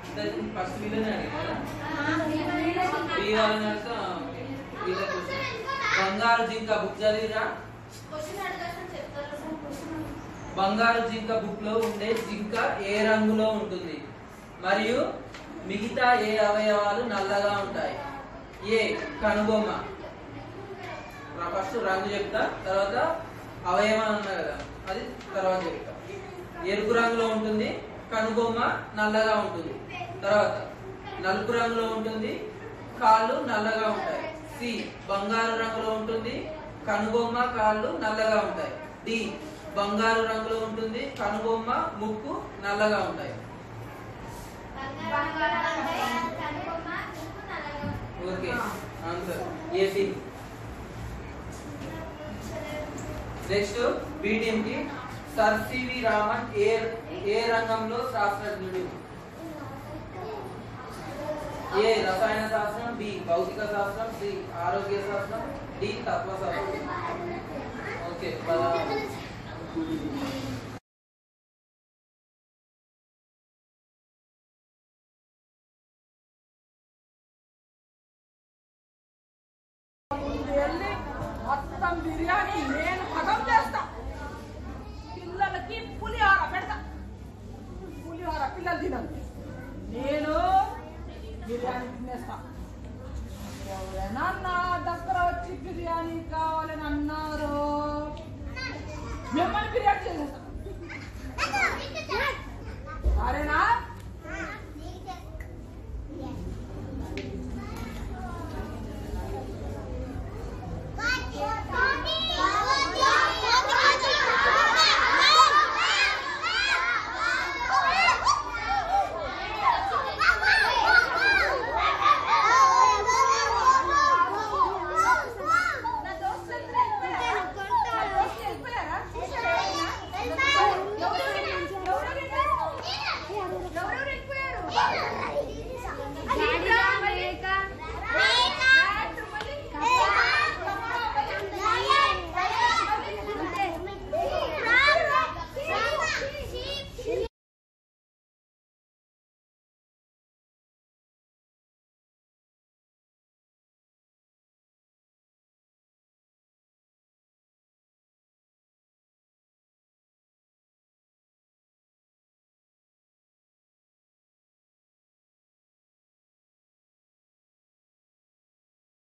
First వీళ్ళని అడిగారా B వాళ్ళని అడిగితే ఆ, ఓకే. వీళ్ళ క్వశ్చన్ బంగారు జింక బుక్ చదివిరా బంగారు జింక బుక్ లో ఉండే జింక ఏ రంగులో ఉంటుంది మరియు మిగతా ఏ అవయవాలు నల్లగా ఉంటాయి ఏ కనుబొమ్మ రా- ఫస్ట్ రంగు చెప్తా తర్వాత అవయవాలు ఉన్నాయి కదా అది తర్వాత చెప్తా ఎరుపు రంగులో ఉంటుంది కనుబొమ్మ నల్లగా ఉంటుంది తర్వాత నలుపు రంగులో ఉంటుంది కాళ్ళు నల్లగా ఉంటాయి సి బంగారు రంగులో ఉంటుంది కనుబొమ్మ కాళ్ళు నల్లగా ఉంటాయి డి బంగారు రంగులో ఉంటుంది కనుబొమ్మ ముక్కు నల్లగా ఉంటాయి okay answer AC next B team కి సర్ సివి రామన్ ఏ ఏ రంగంలో శాస్త్రజ్ఞుడు ఏ రసాయన శాస్త్రం బి భౌతిక శాస్త్రం సి ఆరోగ్య శాస్త్రం డి తత్వశాస్త్రం ఓకే పద- వెళ్ళి మొత్తం బిర్యానీ నేను పగం చేస్తా పిల్లలకి పులిహోర పెడతా పులిహోర పిల్లలు తినరు నేను బిర్యానీ తినేస్తా ఎవరైనా నా దగ్గర వచ్చి బిర్యానీ కావాలని అన్నారు మిమ్మల్ని బిర్యానీ చేసేస్తా